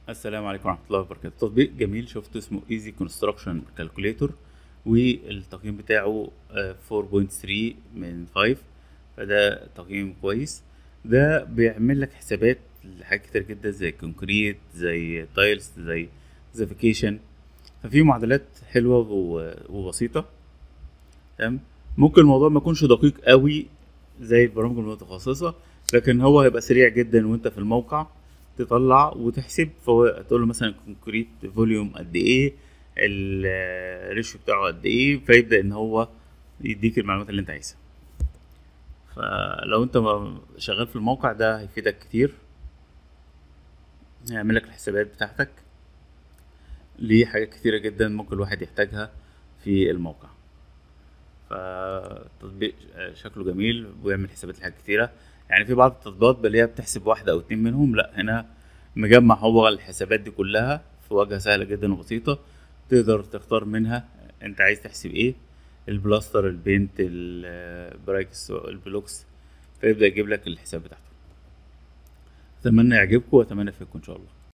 السلام عليكم ورحمة الله وبركاته تطبيق جميل شفته اسمه ايزي كونستراكشن كالكوليتور والتقييم بتاعه آه، 4.3 من 5 فده تقييم كويس ده بيعمل لك حسابات لحاجات كتير جدا زي كونكريت زي تايلز زي زافيكيشن ففي معادلات حلوة و- وبسيطة تمام ممكن الموضوع ما يكونش دقيق قوي زي البرامج المتخصصة لكن هو هيبقى سريع جدا وانت في الموقع تطلع وتحسب فهو تقول له مثلا كونكريت فوليوم قد ايه الريشيو بتاعه قد ايه فيبدا ان هو يديك المعلومات اللي انت عايزها فلو انت ما- شغال في الموقع ده هيفيدك كتير هيعمل لك الحسابات بتاعتك ليه حاجات كتيرة جدا ممكن الواحد يحتاجها في الموقع فتطبيق شكله جميل ويعمل حسابات لحاجات كتيرة يعني في بعض التطبيقات بلاقيها بتحسب واحدة أو اتنين منهم لأ هنا مجمع هو الحسابات دي كلها في واجهة سهلة جدا وبسيطة تقدر تختار منها انت عايز تحسب ايه البلاستر البينت البرايكس البلوكس فيبدأ يجيب لك الحساب بتاعته اتمنى يعجبكم واتمنى يفيدكم ان شاء الله